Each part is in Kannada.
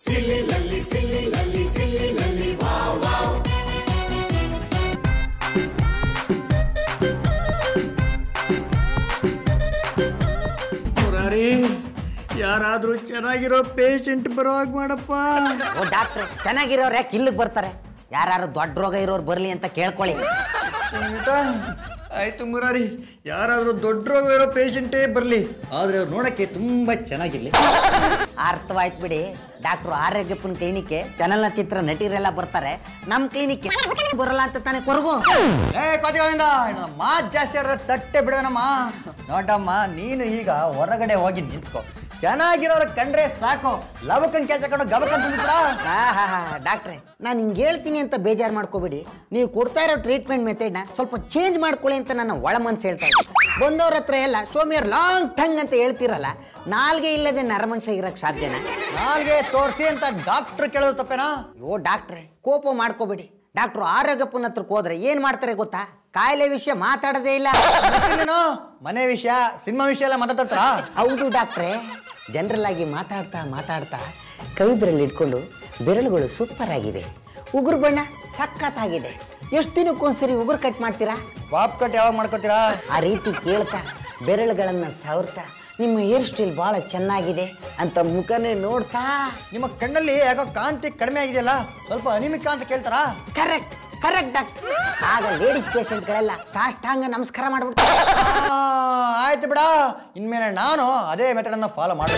ಮುರಾರಿ ಯಾರಾದ್ರೂ ಚೆನ್ನಾಗಿರೋ ಪೇಷಂಟ್ ಬರೋ ಹಾಗೆ ಮಾಡಪ್ಪ ಓ ಡಾಕ್ಟ್ರೆ ಚೆನ್ನಾಗಿರೋರು ಯಾಕೆ ಇಲ್ಲಿಗೆ ಬರ್ತಾರೆ ಯಾರು ದೊಡ್ಡ ರೋಗ ಇರೋರು ಬರಲಿ ಅಂತ ಕೇಳ್ಕೊಳ್ಳಿ ಆಯ್ತಾ? ಆಯ್ತು ಮುರಾರಿ ಯಾರಾದ್ರೂ ದೊಡ್ಡ ರೋಗ ಇರೋ ಪೇಷಂಟೇ ಬರಲಿ ಆದ್ರೆ ಅವ್ರು ನೋಡಕ್ಕೆ ತುಂಬಾ ಚೆನ್ನಾಗಿರ್ಲಿ ಅರ್ಥವಾಯ್ತು ಬಿಡಿ ಡಾಕ್ಟ್ರು ಆರೋಗ್ಯಪ್ಪನ ಕ್ಲಿನಿಕ್ಗೆ ಚಲನಚಿತ್ರ ನಟಿರೆಲ್ಲ ಬರ್ತಾರೆ ನಮ್ಮ ಕ್ಲಿನಿಕ್ಗೆ ಬರಲ್ಲ ಅಂತ ತಾನೇ ಕೊರಗು ಏ ಕೋತಿಗೋವಿಂದ ಮಾತ್ ಜಾಸ್ತಿ ಆದ್ರೆ ತಟ್ಟೆ ಬಿಡೋನಮ್ಮ ನೋಡಮ್ಮ ನೀನು ಈಗ ಹೊರಗಡೆ ಹೋಗಿ ನಿಂತ್ಕೋ ಚೆನ್ನಾಗಿರೋರ ಕಂಡ್ರೆ ಸಾಕು ಲವಕನ್ ಕೆಲಸ ಕೊಡು ಗಬಕನ್ ತುಂಬಿಸ್ಬಿಡ. ಡಾಕ್ಟ್ರೆ ನಾನು ಹಿಂಗೆ ಹೇಳ್ತೀನಿ ಅಂತ ಬೇಜಾರು ಮಾಡ್ಕೋಬೇಡಿ ನೀವು ಕೊಡ್ತಾ ಇರೋ ಟ್ರೀಟ್ಮೆಂಟ್ ಮೆಥಡ್ನ ಸ್ವಲ್ಪ ಚೇಂಜ್ ಮಾಡ್ಕೊಳ್ಳಿ ಅಂತ ನನ್ನ ಒಳ ಮನ್ಸು ಹೇಳ್ತಾ ಇದ್ದೀನಿ ಬಂದವ್ರ ಹತ್ರ ಎಲ್ಲ ಸೋಮಿಯರ್ ಲಾಂಗ್ ಟಂಗ್ ಅಂತ ಹೇಳ್ತಿರಲ್ಲ ನಾಲ್ಗೆ ಇಲ್ಲದೆ ನರಮನುಷ್ಯ ಇರಕ್ಕೆ ಸಾಧ್ಯನಾ ನಾಲ್ಗೆ ತೋರಿಸಿ ಅಂತ ಡಾಕ್ಟರ್ ಕೇಳೋದು ತಪ್ಪೇನಾ ಅಯ್ಯೋ ಡಾಕ್ಟ್ರೆ ಕೋಪ ಮಾಡ್ಕೋಬೇಡಿ ಡಾಕ್ಟ್ರು ಆರೋಗ್ಯಪ್ಪನ ಹತ್ರಕ್ಕೆ ಹೋದ್ರೆ ಏನು ಮಾಡ್ತಾರೆ ಗೊತ್ತಾ ಕಾಯಿಲೆ ವಿಷಯ ಮಾತಾಡೋದೇ ಇಲ್ಲ ಮತ್ತಿನ್ನೇನು? ಮನೆ ವಿಷಯ ಸಿನಿಮಾ ವಿಷಯ ಎಲ್ಲ ಮಾತಾಡ್ತಾರ ಹೌದು ಡಾಕ್ಟ್ರೆ ಜನರಲ್ ಆಗಿ ಮಾತಾಡ್ತಾ ಮಾತಾಡ್ತಾ ಕೈ ಬೆರಳು ಇಟ್ಕೊಂಡು ಬೆರಳುಗಳು ಸೂಪರ್ ಆಗಿದೆ ಉಗುರು ಬಣ್ಣ ಸಖತ್ತಾಗಿದೆ ಎಷ್ಟು ದಿನಕ್ಕೊಂದ್ಸರಿ ಉಗುರು ಕಟ್ ಮಾಡ್ತೀರಾ ಪಾಪ್ ಕಟ್ ಯಾವಾಗ ಮಾಡ್ಕೋತೀರಾ ಆ ರೀತಿ ಕೇಳ್ತಾ ಬೆರಳುಗಳನ್ನು ಸವರ್ತಾ ನಿಮ್ಮ ಹೇರ್ ಸ್ಟೈಲ್ ಭಾಳ ಚೆನ್ನಾಗಿದೆ ಅಂತ ಮುಖನೇ ನೋಡ್ತಾ ನಿಮ್ಮ ಕಣ್ಣಲ್ಲಿ ಯಾಕೋ ಕಾಂತಿ ಕಡಿಮೆ ಆಗಿದೆಯಲ್ಲ ಸ್ವಲ್ಪ ಅನಿಮಿಕ ಅಂತ ಕೇಳ್ತಾರಾ ಕರೆಕ್ಟ್ ಕರೆಕ್ಟ್ ಡಾಕ್ಟರ್ ಆಗ ಲೇಡೀಸ್ ಪೇಷಂಟ್ಗಳೆಲ್ಲ ಸಾಷ್ಟಾಂಗ ನಮಸ್ಕಾರ ಮಾಡ್ಬಿಡ್ತಾರೆ ಆ, ಆಯ್ತು ಬಿಡ ಇನ್ಮೇಲೆ ನಾನು ಅದೇ ಮೆಥಡ್ ಅನ್ನ ಫಾಲೋ ಮಾಡೋಣ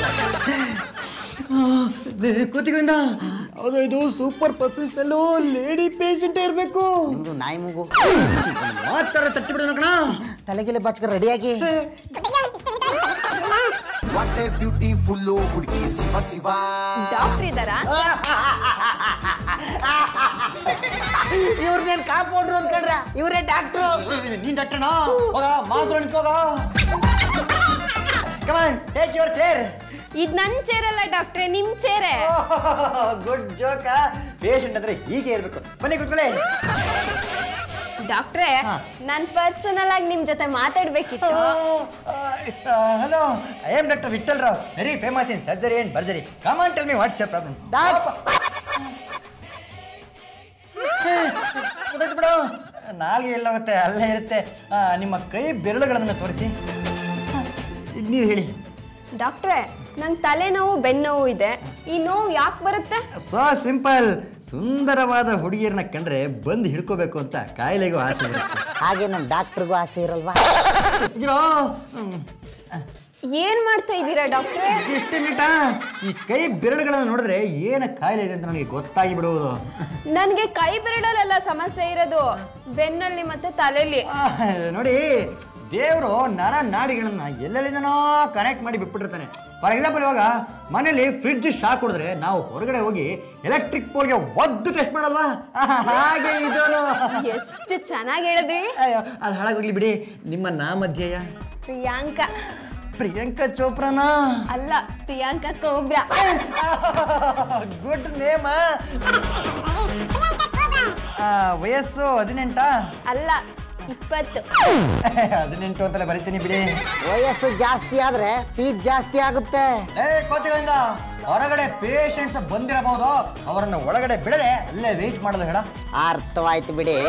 ಕೂತಿಗೋಯಿಂದ ಹೌದು ಇದು ಸೂಪರ್ ಪರ್ಫ್ಯೂಮ್ ಸ್ಮೆಲ್ಲು ಲೇಡಿ ಪೇಷಂಟೇ ಇರಬೇಕು ನಿಮ್ದು ನಾಯಿ ಮೂಗು ಮಾತಾಡ ತಟ್ಟಿ ಬಿಡೋಣ ಕಣ ತಲೆಗೆಲೆ ಬಾಚ್ಕ ರೆಡಿಯಾಗಿ ವಾಟ್ ಎ ಬ್ಯೂಟಿಫುಲ್ ಹುಡುಗಿ ಶಿವ ಶಿವ ಡಾಕ್ಟರ್ ಇದ್ದಾರಾ ಇವ್ರನ್ನೇನ್ ಕಾಂಪೌಂಡ್ರು ಅನ್ಕೊಂಡ್ರ ಇವರೇ ಡಾಕ್ಟ್ರು ನೀನ್ ಡಾಕ್ಟರ್ನಾ ಹೋಗ ಮಾತ್ರ ನಿಂತ್ಕೋಗ ಕಮಾನ್ ಟೇಕ್ ಯುವರ್ ಚೇರ್ ಇದ್ ನನ್ ಚೇರ್ ಅಲ್ಲ ಡಾಕ್ಟ್ರೆ ನಿಮ್ ಚೇರೆ ಗುಡ್ ಜೋಕ ಪೇಷಂಟ್ ಅಂದ್ರೆ ಹೀಗೆ ಇರ್ಬೇಕು ಬನ್ನಿ ಕೂತ್ಕೊಳ್ಳಿ ಡಾಕ್ಟ್ರೆ ಹಾ. ನಾನ್ ಪರ್ಸನಲ್ ಆಗಿ ನಿಮ್ ಜೊತೆ ಮಾತಾಡ್ಬೇಕಿತ್ತು hello I am doctor Vittal Rao very famous in surgery and burgery come on tell me what's your problem ಗೊತ್ತಾಯ್ತು ಬಿಡು ನಾಲ್ಗೆ ಎಲ್ಲೋಗುತ್ತೆ ಅಲ್ಲೇ ಇರುತ್ತೆ ಆ, ನಿಮ್ಮ ಕೈ ಬೆರಳುಗಳನ್ನು ತೋರಿಸಿ ನೀವು ಹೇಳಿ ಡಾಕ್ಟ್ರೆ ನಂಗ್ ತಲೆನೋವು ಬೆನ್ನೋವು ಇದೆ ಈ ನೋವು ಯಾಕೆ ಬರುತ್ತೆ ಸೋ ಸಿಂಪಲ್ ಸುಂದರವಾದ ಹುಡುಗಿಯರನ್ನ ಕಂಡ್ರೆ ಬಂದು ಹಿಡ್ಕೋಬೇಕು ಅಂತ ಕಾಯಿಲೆಗೂ ಆಸೆ ಇರುತ್ತೆ ಹಾಗೆ ನಮ್ಮ ಡಾಕ್ಟ್ರಿಗೂ ಆಸೆ ಇರಲ್ವಾ ಇದ್ರೋ ಹ್ಮ್. ಏನ್ ಮಾಡ್ತಾ ಇದ್ದೀರಾ ಡಾಕ್ಟ್ರೆ ಜಸ್ಟ್ ಮಿಟ ಈ ಕೈ ಬೆರಳುಗಳನ್ನು ನೋಡಿದ್ರೆ ಏನು ಕಾಯಿಲೆ ಇದೆ ಅಂತ ನನಗೆ ಗೊತ್ತಾಗಿ ಬಿಡುವುದು ನನ್ಗೆ ಕೈ ಬೆರಳಲ್ಲೆಲ್ಲ ಸಮಸ್ಯೆ ಇರೋದು ಬೆನ್ನಲ್ಲಿ ಮತ್ತೆ ತಲೆಲಿ ಆಹ್, ನೋಡಿ ದೇವರು ನರ ನಾಡಿಗಳನ್ನ ಎಲ್ಲೆಲ್ಲಿಂದನೋ ಕನೆಕ್ಟ್ ಮಾಡಿ ಬಿಟ್ಬಿಟ್ಟಿರ್ತಾನೆ ಫಾರ್ ಎಕ್ಸಾಂಪಲ್ ಇವಾಗ ಮನೇಲಿ ಫ್ರಿಡ್ಜ್ ಶಾಕ್ ಹೊಡೆದ್ರೆ ನಾವು ಹೊರಗಡೆ ಹೋಗಿ ಎಲೆಕ್ಟ್ರಿಕ್ ಪೋಲ್ಗೆ ಒದ್ದು ಟೆಸ್ಟ್ ಮಾಡಲ್ವಾ ಆಹ್, ಹಾಗೆ ಇದೋನು ಎಷ್ಟು ಚೆನ್ನಾಗಿ ಹೇಳಿದ್ರಿ ಅಯ್ಯೋ ಅದು ಹಾಳಾಗೋಗ್ಲಿ ಬಿಡಿ ನಿಮ್ಮ ನಾಮಧ್ಯೇಯ ಪ್ರಿಯಾಂಕಾ ಪ್ರಿಯಾಂಕಾ ಚೋಪ್ರಾನಾ ಅಲ್ಲ ಪ್ರಿಯಾಂಕಾ ಕೋಬ್ರಾ ಗುಡ್ ನೇಮ ವಯಸ್ಸು ಹದಿನೆಂಟಾ ಅಲ್ಲ ಇಪ್ಪತ್ತು ಹದಿನೆಂಟು ಅಂತಲೇ ಬರಿತೀನಿ ಬಿಡಿ ವಯಸ್ಸು ಜಾಸ್ತಿ ಆದ್ರೆ ಫೀಸ್ ಜಾಸ್ತಿ ಆಗುತ್ತೆ ಏ ಕೋತಿಗಳಿಂದ ಹೊರಗಡೆ ಪೇಷಂಟ್ಸ್ ಬಂದಿರಬಹುದು ಅವರನ್ನ ಒಳಗಡೆ ಬಿಡದೆ ಅಲ್ಲೇ ವೇಟ್ ಮಾಡಲು ಹೇಳ ಅರ್ಥವಾಯ್ತು ಬಿಡಿ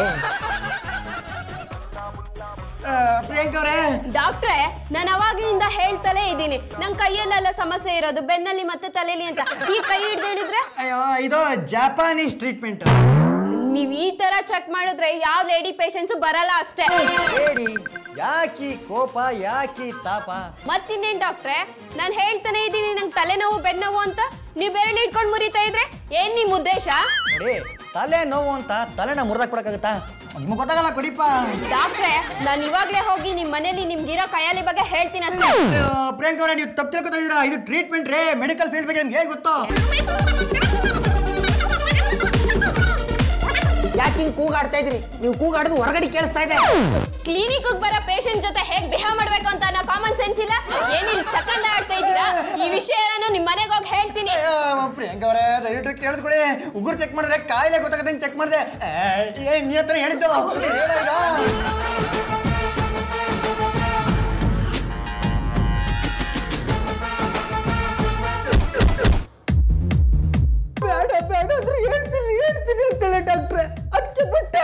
ಪ್ರಿಯಾಂಕ ಅವರೇ ಡಾಕ್ಟ್ರೆ ನಾನು ಅವಾಗಿನಿಂದ ಹೇಳ್ತಲೇ ಇದ್ದೀನಿ ನನ್ ಕೈಯಲ್ಲೆಲ್ಲ ಸಮಸ್ಯೆ ಇರೋದು ಬೆನ್ನಲ್ಲಿ ಮತ್ತೆ ತಲೆಲಿ ಅಂತ ಈ ಕೈ ಹಿಡ್ದು ಹೇಳಿದ್ರೆ ಅಯ್ಯೋ ಇದು ಜಪಾನೀಸ್ ಟ್ರೀಟ್ಮೆಂಟ್ ನೀವ್ ಈ ತರ ಚೆಕ್ ಮಾಡಿದ್ರೆ ಯಾವ ಲೇಡಿ ಪೇಷಂಟ್ಸ್ ಬರಲ್ಲ ಅಷ್ಟೇ ಹೇಳಿ ಯಾಕಿ ಕೋಪ ಯಾಕಿ ತಾಪ ಮತ್ತಿನ್ನೇನ್ ಡಾಕ್ಟ್ರೆ ನಾನು ಹೇಳ್ತಾನೆ ಇದ್ದೀನಿ ನಂಗೆ ತಲೆನೋವು ಬೆನ್ನೋವು ಅಂತ ನೀವ್ ಬೆರಳು ಇಟ್ಕೊಂಡು ಮುರಿತಾ ಇದ್ರೆ ಏನ್ ನಿಮ್ ಉದ್ದೇಶ ನೋಡಿ ತಲೆ ನೋವು ಅಂತ ತಲೆನ ಮುರಿದಾಕ್ ಕೊಡಕ್ಕಾಗತ್ತಾ ನಿಮ್ಗೆ ಗೊತ್ತಾಗಲ್ಲ ಕೊಡಿಪ್ಪ ಡಾಕ್ಟ್ರೆ ನಾನು ಇವಾಗ್ಲೇ ಹೋಗಿ ನಿಮ್ ಮನೇಲಿ ನಿಮ್ಗಿರೋ ಕೈಯಾಲಿ ಬಗ್ಗೆ ಹೇಳ್ತೀನಿ ಅಷ್ಟೇ ಅಯ್ಯೋ, ಪ್ರಿಯಾಂಕ ಅವರೇ ನೀವು ತಪ್ಪು ತಿಳ್ಕೊತಾ ಇದೀರಾ ಇದು ಟ್ರೀಟ್ಮೆಂಟ್ ರೇ ಮೆಡಿಕಲ್ ಫೀಲ್ಡ್ ಬಗ್ಗೆ ನಿಮ್ಗೆ ಹೇಗೆ ಗೊತ್ತು ಯಾಕೆ ಹಿಂಗ್ ಕೂಗಾಡ್ತಾ ಇದ್ರಿ ನೀವು ಕೂಗಾಡೋದು ಹೊರಗಡೆ ಕೇಳಿಸ್ತಾ ಇದೆ ಕ್ಲಿನಿಕ್ ಬರೋ ಪೇಷಂಟ್ ಜೊತೆ ಹೇಗ್ ಬಿಹೇವ್ ಮಾಡ್ಬೇಕು ಅಂತ ನಾ ಕಾಮನ್ ಸೆನ್ಸ್ ಇಲ್ಲ ಏನಿಲ್ಲ ಚಕ್ಕಂದ ಆಡ್ತಾ ಇದ್ದೀರಾ ಈ ವಿಷಯ ನಾನು ನಿಮ್ ಮನೆಗೆ ಹೋಗಿ ಹೇಳ್ತೀನಿ ಅಯ್ಯೋ, ಪ್ರಿಯಾಂಕ ಅವರೇ ದಯವಿಟ್ಟು ಕೇಳಿಸ್ಕೊಳ್ಳಿ ಉಗುರು ಚೆಕ್ ಮಾಡಿದ್ರೆ ಕಾಯಿಲೆ ಗೊತ್ತಾಗತ್ತೆ ಚೆಕ್ ಮಾಡಿದೆ ಏ ನೀ ಹತ್ರ ಹೇಳಿದ್ದು ಹೇಳು ಈಗ. ಡಾಕ್ಟ್ರೆ ಅದಕ್ಕೆ ಬಿಟ್ಟೆ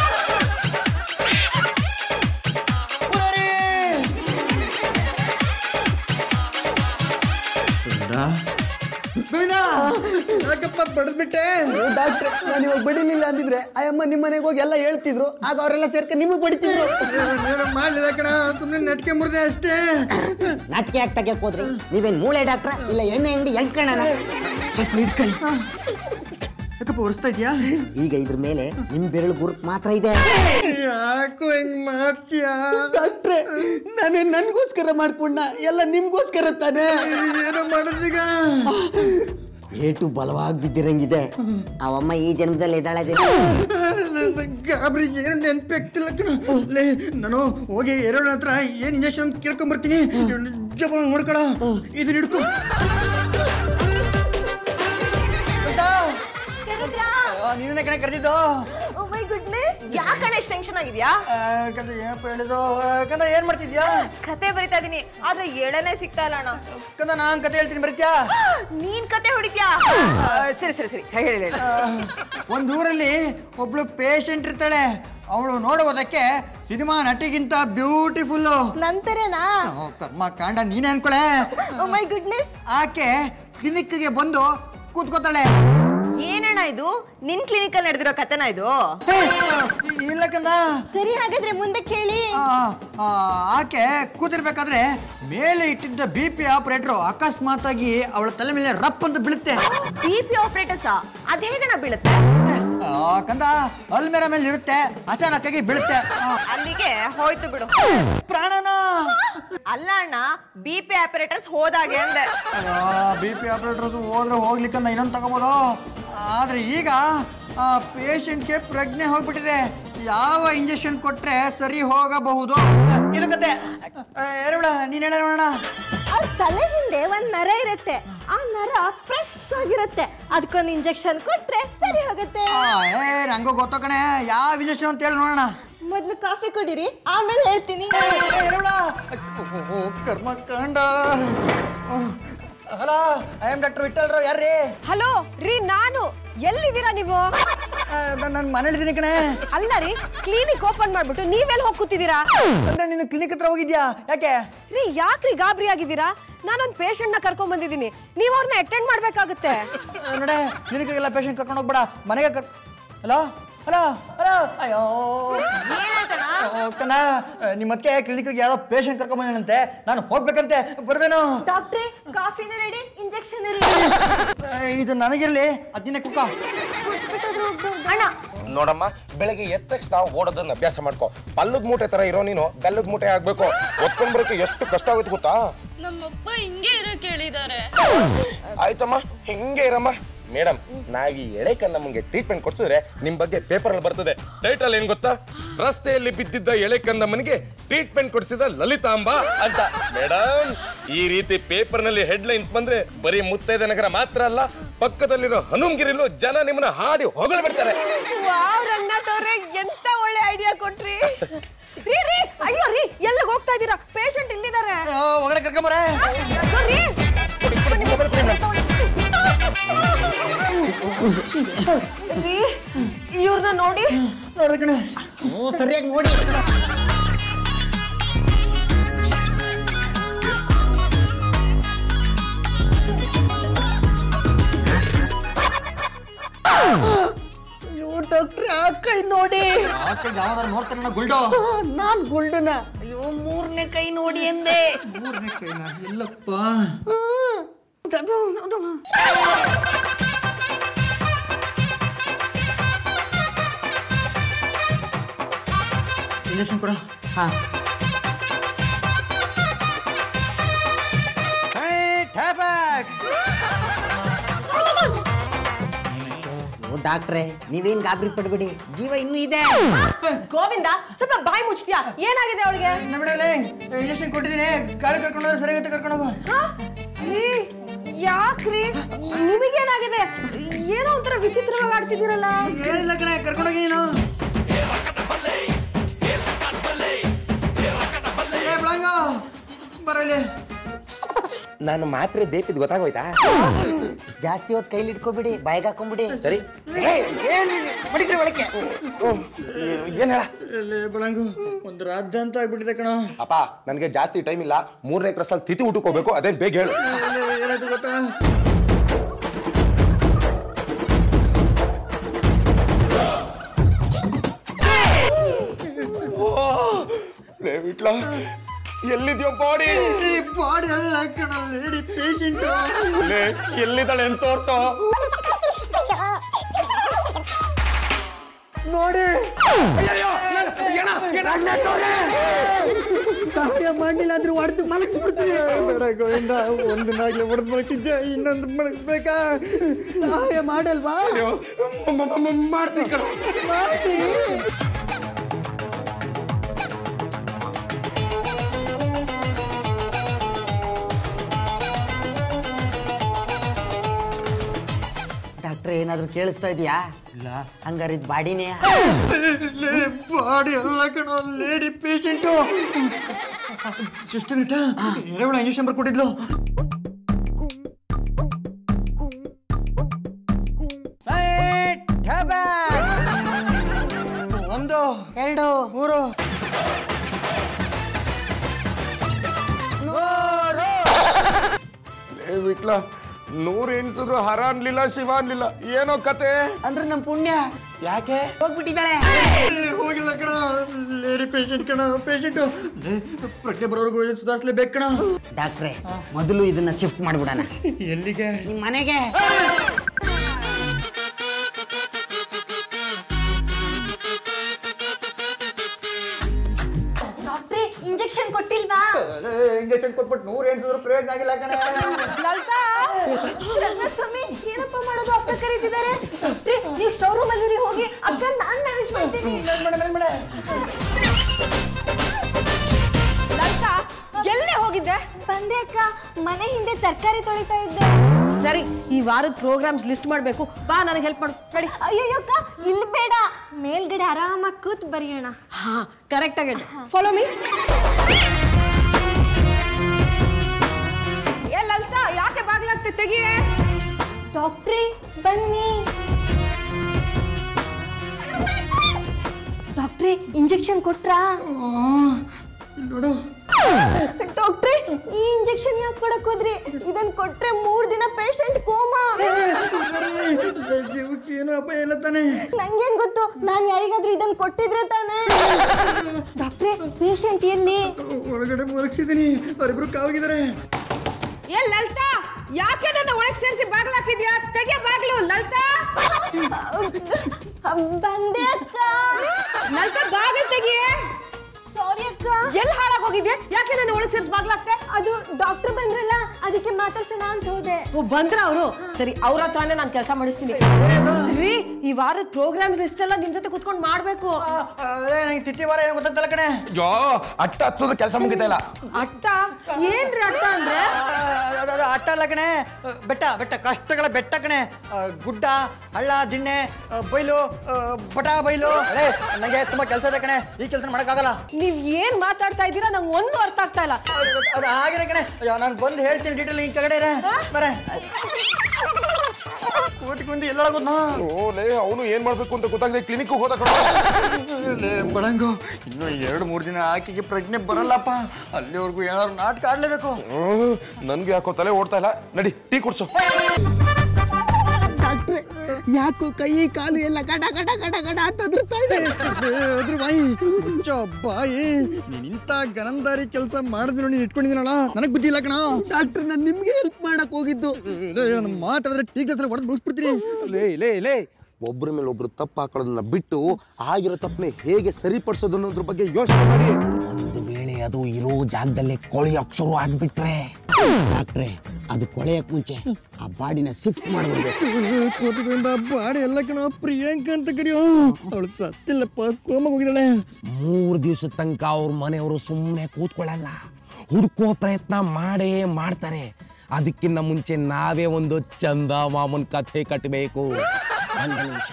ಯಾಕಪ್ಪ ಬಡದ್ಬಿಟ್ಟೆ ಡಾಕ್ಟ್ರೆ ನಾನು ಇವಾಗ ಬಡಿಲಿಲ್ಲ ಅಂದಿದ್ರೆ ಅಯ್ಯಮ್ಮ ನಿಮ್ಮ ಮನೆಗೆ ಹೋಗಿ ಎಲ್ಲ ಹೇಳ್ತಿದ್ರು ಆಗ ಅವರೆಲ್ಲ ಸೇರ್ಕೊಂಡು ನಿಮಗೆ ಬಡಿತಿದ್ರು ಮಾಡಲಿಲ್ಲ ಕಣ ಸುಮ್ಮನೆ ನಟ್ಕೆ ಮುರಿದೆ ಅಷ್ಟೇ ನಾಟಕ ಯಾಕೆ ತೆಗಿಯಕ್ ಹೋದ್ರಿ ನೀವೇನ್ ಮೂಳೆ ಡಾಕ್ಟ್ರ ಇಲ್ಲ ಎಣ್ಣೆ ಅಂಗಡಿ ಎಂಟ್ಕಣ ಸ್ವಲ್ಪ ಹಿಡ್ಕೊಳ್ಳಿ ಯಾಕಪ್ಪ ಒರೆಸ್ತಾ ಇದೆಯಾ ಈಗ ಇದ್ರ ಮೇಲೆ ನಿಮ್ ಬೆರಳು ಗುರುತು ಮಾತ್ರ ಇದೆ ಯಾಕೋ ಹೆಂಗ್ ಮಾಡ್ತೀಯಾ ಡಾಕ್ಟ್ರೆ ನಾನೇ ನನ್ಗೋಸ್ಕರ ಮಾಡ್ಕೊಂಡ ಎಲ್ಲ ನಿಮ್ಗೋಸ್ಕರ ತಾನೇ ಏನೋ ಮಾಡೋದೀಗ ಏಟು ಬಲವಾಗಿ ಬಿದ್ದಿರಂಗಿದೆ ಅವಮ್ಮ ಈ ಜನ್ಮದಲ್ಲಿ ಇದ್ದಾಳದಿಲ್ಲ ಗಾಬರಿ ಏನು ನೆನ್ಪಾಗ್ತಿಲ್ಲ ಕಣ ಲೇ ನಾನು ಹೋಗಿ ಎರಡು ಹತ್ರ ಏನ್ ಇಂಜೆಕ್ಷನ್ ಕೇಳ್ಕೊಂಬರ್ತೀನಿ ಜಪ ನೋಡ್ಕೊಳ ಇದನ್ನ ಹಿಡ್ಕೊ ನೀನೇ ಕಣೆ ಕರೆದಿದ್ದು ಓ ಮೈ ಗುಡ್ನೆಸ್ ಯಾಕಣ್ಣ ಇಷ್ಟು ಟೆನ್ಷನ್ ಆಗಿದ್ಯಾ ಕಂದ ಏನಪ್ಪ ಹೇಳಿದ್ರು ಕಂದ ಏನ್ ಮಾಡ್ತಿದ್ಯಾ ಕತೆ ಬರಿತಾ ಇದೀನಿ ಆದ್ರೆ ಎಳೆನೇ ಸಿಗ್ತಾ ಇಲ್ಲ ಅಣ್ಣ ಕಂದ ನಾನ್ ಕತೆ ಹೇಳ್ತೀನಿ ಬರೀತ್ಯಾ ನೀನ್ ಕತೆ ಹೊಡಿತ್ಯಾ ಸರಿ ಸರಿ ಸರಿ ಹೇಳಿ ಹೇಳಿ ಒಂದು ಊರಲ್ಲಿ ಒಬ್ಳು ಪೇಷಂಟ್ ಇರ್ತಾಳೆ ಅವಳು ನೋಡುವುದಕ್ಕೆ ಸಿನಿಮಾ ನಟಿಗಿಂತ ಬ್ಯೂಟಿಫುಲ್ಲು ನಂತರನಾ ಕರ್ಮ ಕಾಂಡ ನೀನೇ ಅನ್ಕೊಳೆ ಓ ಮೈ ಗುಡ್ನೆಸ್ ಆಕೆ ಕ್ಲಿನಿಕ್ಗೆ ಬಂದು ಕೂತ್ಕೋತಾಳೆ ಏನಣ್ಣ ಇದು ನಿನ್ ಕ್ಲಿನಿಕ್ ಅಲ್ಲಿ ನಡೆದಿರೋ ಕತೆನಾ ಇದು ಹೇ, ಇಲ್ಲ ಕಂದ ಸರಿ ಹಾಗಾದ್ರೆ ಮುಂದೆ ಕೇಳಿ ಆ, ಆ, ಆಕೆ ಕೂತಿರ್ಬೇಕಾದ್ರೆ ಮೇಲೆ ಇಟ್ಟಿದ್ದ ಬಿ ಪಿ ಆಪರೇಟ್ರು ಅಕಸ್ಮಾತ್ ಆಗಿ ಅವಳ ತಲೆ ಮೇಲೆ ರಪ್ ಅಂತ ಬೀಳುತ್ತೆ ಬಿ ಪಿ ಆಪರೇಟರ್ಸಾ ಅದ್ ಹೇಗಣ್ಣ ಬೀಳುತ್ತೆ ಆ, ಕಂದ ಅಲ್ಮೇರ ಮೇಲೆ ಇರುತ್ತೆ ಅಚಾನಕ್ ಆಗಿ ಬೀಳುತ್ತೆ ಆ, ಅಲ್ಲಿಗೆ ಹೋಯ್ತು ಬಿಡು ಪ್ರಾಣನ ಅಲ್ಲ ಅಣ್ಣ ಬಿ ಪಿ ಆಪರೇಟರ್ಸ್ ಹೋದಾಗೆ ಅಂದೆ ಬಿ ಪಿ ಆಪರೇಟರ್ಸ್ ಹೋದ್ರೆ ಹೋಗ್ಲಿಕ್ಕಂದ ಇನ್ನೊಂದು ತಗೋಬೋದು ಆದ್ರೆ ಈಗ ಆ ಪೇಷಂಟ್ಗೆ ಪ್ರಜ್ಞೆ ಹೋಗ್ಬಿಟ್ಟಿದೆ ಯಾವ ಇಂಜೆಕ್ಷನ್ ಕೊಟ್ರೆ ಸರಿ ಹೋಗಬಹುದು ಇದು ಕತೆ ಎರಡ ನೀನ್ ಹೇಳ ನೋಡೋಣ ಅವ್ರ ತಲೆ ಹಿಂದೆ ಒಂದ್ ನರ ಇರುತ್ತೆ ಆ ನರ ಪ್ರೆಸ್ ಆಗಿರುತ್ತೆ ಅದಕ್ಕೊಂದು ಇಂಜೆಕ್ಷನ್ ಕೊಟ್ರೆ ಸರಿ ಹೋಗುತ್ತೆ ಆ, ಏ ನಂಗೂ ಗೊತ್ತೋ ಕಣೆ ಯಾವ ಇಂಜೆಕ್ಷನ್ ಅಂತ ಹೇಳಿ ನೋಡೋಣ ಮೊದ್ಲು ಕಾಫಿ ಕುಡೀರಿ ಆಮೇಲೆ ಹೇಳ್ತೀನಿ ಎರಡ ಕರ್ಮ ಕಂಡ hello I am doctor Vittal Rao ಯಾರ್ರೀ ಹಲೋ ರೀ ನಾನು ಎಲ್ಲಿದ್ದೀರಾ ನೀವು ನಾನು ಮನೇಲಿದ್ದೀನಿ ಕಣೆ ಅಲ್ಲ ರೀ ಕ್ಲಿನಿಕ್ ಓಪನ್ ಮಾಡ್ಬಿಟ್ಟು ನೀವೆಲ್ಲಿ ಹೋಗಿ ಕೂತಿದ್ದೀರಾ ಅಂದ್ರೆ ನೀನು ಕ್ಲಿನಿಕ್ ಹತ್ರ ಹೋಗಿದ್ಯಾ ಯಾಕೆ ರೀ ಯಾಕ್ರಿ ಗಾಬರಿ ಆಗಿದ್ದೀರಾ ನಾನೊಂದ್ ಪೇಷಂಟ್ ನ ಕರ್ಕೊಂಡ್ ಬಂದಿದ್ದೀನಿ ನೀವ್ ಅವ್ರನ್ನ ಅಟೆಂಡ್ ಮಾಡ್ಬೇಕಾಗುತ್ತೆ ನೋಡೆ ಕ್ಲಿನಿಕ್ಗೆಲ್ಲ ಪೇಷಂಟ್ ಕರ್ಕೊಂಡು ಹೋಗ್ಬೇಡ ಮನೆಗೆ ಕರ್ ಹಲೋ ಹಲೋ ಹಲೋ ಅಯ್ಯೋ ಕಣ ನಿಮ್ಮ ಅತ್ತೆ ಕ್ಲಿನಿಕ್ಗೆ ಯಾರೋ ಪೇಷಂಟ್ ಕರ್ಕೊಂಡ್ ಬಂದನಂತೆ ನಾನು ಹೋಗ್ಬೇಕಂತೆ ಬರ್ಬೇನು ಡಾಕ್ಟ್ರೆ ಕಾಫಿನ ರೆಡಿ ಇಂಜೆಕ್ಷನ್ ಇದು ನನಗಿರ್ಲಿ ಅದಿನೇ ಕುಕ್ಕ ಅಣ್ಣ ನೋಡಮ್ಮ ಬೆಳಗ್ಗೆ ಎದ್ದ ತಕ್ಷಣ ಓಡೋದನ್ನ ಅಭ್ಯಾಸ ಮಾಡ್ಕೋ ಪಲ್ಲದ ಮೂಟೆ ತರ ಇರೋ ನೀನು ಬೆಲ್ಲದ ಮೂಟೆ ಆಗ್ಬೇಕು ಒತ್ಕೊಂಡ್ ಬರೋಕೆ ಎಷ್ಟು ಕಷ್ಟ ಆಗುತ್ತೆ ಗೊತ್ತಾ ನಮ್ಮಪ್ಪ ಹಿಂಗೆ ಇರೋ ಕೇಳಿದ್ದಾರೆ ಆಯ್ತಮ್ಮ ಹಿಂಗೆ ಇರಮ್ಮ ಮೇಡಮ್ ನಾವ್ ಈ ಎಳೆ ನಮಗೆ ಟ್ರೀಟ್ಮೆಂಟ್ ಕೊಡ್ಸಿದ್ರೆ ನಿಮ್ ಬಗ್ಗೆ ಪೇಪರ್ ಅಲ್ಲಿ ಬರ್ತದೆ ಟೈಟಲ್ ಏನ್ ಗೊತ್ತಾ ರಸ್ತೆಯಲ್ಲಿ ಬಿದ್ದಿದ್ದ ಎಳೆ ಕಂದಮ್ಮನಿಗೆ ಟ್ರೀಟ್ಮೆಂಟ್ ಕೊಡಿಸಿದ ಲಲಿತಾಂಬ ಅಂತ ಮೇಡಮ್ ಈ ರೀತಿ ಪೇಪರ್ ನಲ್ಲಿ ಹೆಡ್ಲೈನ್ಸ್ ಬಂದ್ರೆ ಬರೀ ಮುತ್ತೈದ ನಗರ ಮಾತ್ರ ಅಲ್ಲ ಪಕ್ಕದಲ್ಲಿರೋ ಹನುಮಗಿರಿಲು ಜನ ನಿಮ್ಮನ್ನ ಹಾಡಿ ಹೊಗಳು ಬಿಡ್ತಾರೆ ವಾವ್ ರಂಗನಾಥ್ ಅವ್ರೆ ಎಂತ ಒಳ್ಳೆ ಐಡಿಯಾ ಕೊಟ್ರಿ ರೀ ರೀ ಅಯ್ಯೋ ರೀ ಎಲ್ಲಿಗೆ ಹೋಗ್ತಾ ಇದ್ದೀರಾ ಪೇಷಂಟ್ ಇಲ್ಲಿದ್ದಾರೆ ಒಳಗಡೆ ಕರ್ಕೊಂಬರೇ ರೀ ರೀ ಇವ್ರನ್ನ ನೋಡಿ ನೋಡ್ದೆ ಕಣೆ ಓ ಸರಿಯಾಗಿ ನೋಡಿ ಅಯ್ಯೋ ಡಾಕ್ಟ್ರೆ ಆ ಕೈ ನೋಡಿ ಆಕೆ ಯಾವ್ದಾರು ನೋಡ್ತಾನ ಗುಲ್ಡೋ ನಾನ್ ಗುಲ್ಡನ ಅಯ್ಯೋ ಮೂರನೇ ಕೈ ನೋಡಿ ಎಂದೆ ಮೂರನೇ ಕೈನ ಇಲ್ಲಪ್ಪ ಇಂಜೆಕ್ಷನ್ ಕೊಡ ಹಾ ಓ ಡಾಕ್ಟ್ರೆ ನೀವೇನ್ ಗಾಬರಿ ಪಡ್ಬೇಡಿ ಜೀವ ಇನ್ನೂ ಇದೆ ಗೋವಿಂದ ಸ್ವಲ್ಪ ಬಾಯಿ ಮುಚ್ತೀಯಾ ಏನಾಗಿದೆ ಅವಳಿಗೆ ನಮ್ಮಡಲೆ ಇಂಜೆಕ್ಷನ್ ಕೊಟ್ಟಿದ್ದೀನಿ ಗಾಳಿ ಕರ್ಕೊಂಡು ಹೋದ್ರೆ ಸರಿಯಾಗುತ್ತೆ ಕರ್ಕೊಂಡು ಹೋಗು ರೀ ಯಾಕ್ರಿ ನಿಮಗೇನಾಗಿದೆ ಏನೋ ಒಂಥರ ವಿಚಿತ್ರವಾಗಿ ಆಡ್ತಿದ್ದೀರಲ್ಲ ಏನಿಲ್ಲ ಕಣೆ ಕರ್ಕೊಂಡು ಹೋಗಿ ನೀನು ಏ, ಬ್ಲಾಂಗೋ, ಬರಲಿ ನಾನು ಮಾತ್ರೆ ದೇಪಿದ್ ಗೊತ್ತಾಗೋಯ್ತಾ ಜಾಸ್ತಿ ಹೊತ್ತು ಕೈಲಿ ಇಟ್ಕೊಬಿಡಿ ಬಾಯಿಗೆ ಹಾಕೊಂಬಿಡಿ ಸರಿ ಮಡಿಕ್ರಿ ಒಳಕ್ಕೆ ಏನ್ ಹೇಳ ಬಳಂಗು ಒಂದು ರಾಜ್ಯ ಅಂತ ಆಗ್ಬಿಟ್ಟಿದೆ ಕಣ ಅಪ್ಪ ನನಗೆ ಜಾಸ್ತಿ ಟೈಮ್ ಇಲ್ಲ ಮೂರನೇ ಕ್ಲಾಸಲ್ಲಿ ತಿಥಿ ಊಟಕ್ಕೆ ಹೋಗ್ಬೇಕು ಅದೇ ಬೇಗ ಹೇಳು ಏನಾಯ್ತು ಗೊತ್ತಾ ವಿಟ್ಲ ಎಲ್ಲಿದ್ಯೋ ಬಾಡಿ ಬಾಡಿ ಅಲ್ಲ ಕಣ ಲೇಡಿ ಪೇಷಂಟ್ ಎಲ್ಲಿದ್ದಾಳೆ ಅಂತ ತೋರ್ಸೋ ನೋಡಿ ಸಹಾಯ ಮಾಡಲಿಲ್ಲ ಆದ್ರೆ ಹೊಡೆದು ಮಲಗಿಸ್ಬಿಡ್ತೀನಿ ಬೇಡ ಗೋವಿಂದ ಒಂದು ನಾಗ್ಲೆ ಹೊಡೆದು ಮಲಗಿಸಿದ್ದೆ ಇನ್ನೊಂದು ಮಲಗಿಸ್ಬೇಕಾ ಸಹಾಯ ಮಾಡಲ್ವಾ ಮಾಡ್ತೀನಿ ಕಣ ಡಾಕ್ಟ್ರೆ ಏನಾದ್ರು ಕೇಳಿಸ್ತಾ ಇದೆಯಾ ಇಲ್ಲ ಹಂಗಾರೆ ಇದು ಬಾಡಿನೇ ಬಾಡಿ ಅಲ್ಲ ಕಣ ಲೇಡಿ ಪೇಷಂಟು ಸಿಸ್ಟರ್ ಇಟ್ಟ ಎರೆಹುಳ ಇಂಜೆಕ್ಷನ್ ಬರ್ಕೊಟ್ಟಿದ್ಲು Side, tabak. ಒಂದು ಎರಡು ಮೂರು ಏ ವಿಟ್ಲ ನೂರು ಎಣ್ಸಿದ್ರು ಹರ ಅನ್ಲಿಲ್ಲ ಶಿವ ಅನ್ಲಿಲ್ಲ ಏನೋ ಕತೆ ಅಂದ್ರೆ ನಮ್ಮ ಪುಣ್ಯ ಯಾಕೆ ಹೋಗ್ಬಿಟ್ಟಿದ್ದಾಳೆ ಹೋಗಿಲ್ಲ ಕಣ ಲೇಡಿ ಪೇಷಂಟ್ ಕಣ ಪೇಷಂಟು ಪ್ರಜ್ಞೆ ಬರೋರ್ಗು ಸುಧಾರಿಸ್ಲೇಬೇಕು ಕಣ ಡಾಕ್ಟ್ರೆ ಮೊದಲು ಇದನ್ನ ಶಿಫ್ಟ್ ಮಾಡ್ಬಿಡೋಣ ಎಲ್ಲಿಗೆ ನಿಮ್ಮ ಮನೆಗೆ ಡಾಕ್ಟ್ರಿ ಇಂಜೆಕ್ಷನ್ ಕೊಟ್ಟಿಲ್ವಾ ಇಂಜೆಕ್ಷನ್ ಕೊಟ್ಬಿಟ್ಟು ನೂರು ಎಣ್ಸಿದ್ರು ಪ್ರಯೋಜನ ಆಗಿಲ್ಲ ಕಣ ಲಲಿತಾ ಸ್ವಾಮಿ ಏನಪ್ಪ ಮಾಡೋದು ಅಕ್ಕ ಕರೀತಿದ್ದಾರೆ ಡಾಕ್ಟ್ರಿ ನೀವು ಸ್ಟೋರ್ ರೂಮ್ ಅಲ್ಲಿ ಹೋಗಿ ಅಕ್ಕ ನಾನ್ ಮ್ಯಾನೇಜ್ ಮಾಡ್ತೀನಿ ಲಲಿತಾ ಎಲ್ಲೇ ಹೋಗಿದ್ದೆ ಬಂದೆ ಅಕ್ಕ ಮನೆ ಹಿಂದೆ ತರಕಾರಿ ತೊಳಿತಾ ಇದ್ದೆ ಸರಿ ಈ ವಾರದ ಪ್ರೋಗ್ರಾಮ್ಸ್ ಲಿಸ್ಟ್ ಮಾಡಬೇಕು ಬಾ ನನಗೆ ಹೆಲ್ಪ್ ಮಾಡು ನಡಿ ಅಯ್ಯೋ ಅಕ್ಕ ಇಲ್ಲಿ ಬೇಡ ಮೇಲ್ಗಡೆ ಆರಾಮಾಗಿ ಕೂತ್ ಬರೆಯೋಣ ಹಾ ಕರೆಕ್ಟ್ ಆಗಿ ಫಾಲೋ ಮೀ ಏ ಲಲಿತಾ ಯಾಕೆ ಬಾಗ್ಲಾಗ್ತೆ ತೆಗಿಯೇ ಡಾಕ್ಟ್ರಿ ಬನ್ನಿ ಡಾಕ್ಟ್ರಿ ಇಂಜೆಕ್ಷನ್ ಕೊಟ್ರಾ ನೋಡು ಡಾಕ್ಟ್ರಿ ಈ ಇಂಜೆಕ್ಷನ್ ಯಾಕೆ ಕೊಡಕ್ ಹೋದ್ರಿ ಇದನ್ ಕೊಟ್ರೆ ಮೂರ್ ದಿನ ಪೇಷಂಟ್ ಕೋಮಾ ಜೀವಕ್ಕೆ ಏನು ಅಪಾಯ ಇಲ್ಲ ತಾನೆ ನಂಗೇನ್ ಗೊತ್ತು ನಾನ್ ಯಾರಿಗಾದ್ರೂ ಇದನ್ ಕೊಟ್ಟಿದ್ರೆ ತಾನೇ ಡಾಕ್ಟ್ರೆ ಪೇಷಂಟ್ ಎಲ್ಲಿ ಒಳಗಡೆ ಮುಳುಗಿಸಿದ್ದೀನಿ ಅವರಿಬ್ರು ಕಾವಾಗಿದ್ದಾರೆ ಏ ಲಲಿತಾ ಯಾಕೆ ನನ್ನ ಒಳಗೆ ಸೇರಿಸಿ ಬಾಗ್ಲಾಕಿದ್ಯಾ ತೆಗೆ ಬಾಗ್ಲು ಲಲಿತಾ ಬಂದೆ ಅಕ್ಕ ಲಲಿತಾ ಬಾಗಿಲು ತೆಗಿಯೇ ಸಾರಿ ಅಕ್ಕ ಎಲ್ಲಿ ಹಾಳಾಗೋಗಿದ್ಯಾ ಯಾಕೆ ನನ್ನ ಒಳಗೆ ಸೇರಿಸಿ ಬಾಗ್ಲಾಕ್ತೆ ಅದು ಡಾಕ್ಟರ್ ಬಂದ್ರಲ್ಲ ಅದಕ್ಕೆ ಮಾತಾಡ್ಸೋಣ ಅಂತ ಹೋದೆ ಓ ಬಂದ್ರ ಅವರು ಸರಿ ಅವ್ರ ಹತ್ರನೇ ನಾನು ಕೆಲಸ ಮಾಡಿಸ್ತೀನಿ ರೀ ಈ ವಾರದ ಪ್ರೋಗ್ರಾಮ್ ಲಿಸ್ಟ್ ಎಲ್ಲ ನಿಮ್ ಜೊತೆ ಕುತ್ಕೊಂಡು ಮಾಡ್ಬೇಕು ಅದೇ ನಂಗೆ ತಿಥಿ ವಾರ ಏನು ಗೊತ್ತಲ್ಲ ಕಣೆ ಯೋ ಅಟ್ಟ ಹಚ್ಚೋದು ಕೆಲಸ ಮುಗಿತಾ ಇಲ್ಲ ಅಟ್ಟ ಏನ್ರಿ ಅಟ್ಟ ಅಂದ್ರೆ ಅದು- ಅದು ಅಟ್ಟ ಅಲ್ಲ ಕಣೆ ಬೆಟ್ಟ ಬೆಟ್ಟ ಕಷ್ಟಗಳ ಬೆಟ್ಟ ಕಣೆ ಆ, ಗುಡ್ಡ ಹಳ್ಳ ದಿಣ್ಣೆ ಆ, ಬೈಲು ಆ, ಬಟ ಬೈಲು ಅದೇ ನನಗೆ ತುಂಬಾ ಕೆಲಸ ಇದೆ ಕಣೆ ಈ ಕೆಲಸ ಮಾಡೋಕ್ಕಾಗಲ್ಲ ನೀವ್ ಏನ್ ಮಾತಾಡ್ತಾ ಇದ್ದೀರಾ ನಂಗೆ ಒಂದು ಅರ್ಥ ಆಗ್ತಾ ಇಲ್ಲ ಅದು- ಅದು ಹಾಗೇನೆ ಕಣೆ ಅಯ್ಯೋ ನಾನು ಬಂದು ಹೇಳ್ತೀನಿ ಡೀಟೇಲ್ ಹಿಂಗೆ ಕೆಳಗಡೆ ಇರೆ ಬರೇ ಕೂತ್ಕೊಂಡು ಎಲ್ಲೊಳಗೋದ್ ನಾ ಓಲೇ ಅವನು ಏನ್ ಮಾಡ್ಬೇಕು ಅಂತ ಗೊತ್ತಾಗದೆ ಕ್ಲಿನಿಕ್ ಹೋದ ಕಣ ಲೇ, ಬಳಂಗು ಇನ್ನು ಎರಡು ಮೂರು ದಿನ ಆಕೆಗೆ ಪ್ರಜ್ಞೆ ಬರಲ್ಲಪ್ಪ ಅಲ್ಲಿವರೆಗೂ ಏನಾದ್ರು ನಾಟಕ ಆಡ್ಲೇಬೇಕು ನನ್ಗೆ ಯಾಕೋ ತಲೆ ಓಡ್ತಾ ಇಲ್ಲ ನಡಿ ಟೀ ಕುಡ್ಸು ಡಾಕ್ಟ್ರೆ ಯಾಕೋ ಕೈ ಕಾಲು ಎಲ್ಲ ಗಡ ಗಡ ಗಡ ಗಡ ಅಂತ ಅದ್ರತಾ ಇದೆ ಅದ್ರ ಬಾಯಿ ಮುಚ್ಚೋ ಬಾಯಿ ನೀನ್ ಇಂಥ ಗನಂದಾರಿ ಕೆಲಸ ಮಾಡಿದ್ರು ನೀನು ಇಟ್ಕೊಂಡಿದ್ದೀನಲ್ಲ ನನಗೆ ಬುದ್ಧಿ ಇಲ್ಲ ಕಣ ಡಾಕ್ಟ್ರೆ ನಾನು ನಿಮ್ಗೆ ಹೆಲ್ಪ್ ಮಾಡಕ್ ಹೋಗಿದ್ದು ನಾನು ಮಾತಾಡಿದ್ರೆ ಟೀ ಕೆಲಸ ಹೊಡೆದು ಮುಗಿಸ್ಬಿಡ್ತೀನಿ ಲೇ ಲೇ ಲೇ ಒಬ್ರ ಮೇಲೆ ಒಬ್ರು ತಪ್ಪು ಹಾಕೊಳ್ಳೋದನ್ನ ಬಿಟ್ಟು ಆಗಿರೋ ತಪ್ಪನೆ ಹೇಗೆ ಸರಿಪಡಿಸೋದು ಅನ್ನೋದ್ರ ಬಗ್ಗೆ ಯೋಚನೆ ಮಾಡಿ ಒಂದು ವೇಳೆ ಅದು ಇರೋ ಜಾಗದಲ್ಲೇ ಕೊಳೆಯಕ್ ಶುರು ಆಗ್ಬಿಟ್ರೆ ಡಾಕ್ಟ್ರೆ ಅದು ಕೊಳೆಯಕ್ ಮುಂಚೆ ಆ ಬಾಡಿನ ಶಿಫ್ಟ್ ಮಾಡ್ಬಿಡ್ಬೇಕು ಕೂತ್ಕೊಂಡ ಬಾಡಿ ಎಲ್ಲ ಕಣ ಪ್ರಿಯಾಂಕ ಅಂತ ಕರಿಯೋ ಅವಳು ಸತ್ತಿಲ್ಲಪ್ಪ ಕೋಮಗ್ ಹೋಗಿದ್ದಾಳೆ ಮೂರು ದಿವಸದ ತನಕ ಅವ್ರ ಮನೆಯವರು ಸುಮ್ಮನೆ ಕೂತ್ಕೊಳ್ಳಲ್ಲ ಹುಡುಕೋ ಪ್ರಯತ್ನ ಮಾಡೇ ಮಾಡ್ತಾರೆ ಅದಕ್ಕಿಂತ ಮುಂಚೆ ನಾವೇ ಒಂದು ಚಂದ ಮಾಮನ್ ಕಥೆ ಕಟ್ಟಬೇಕು ಒಂದು ನಿಮಿಷ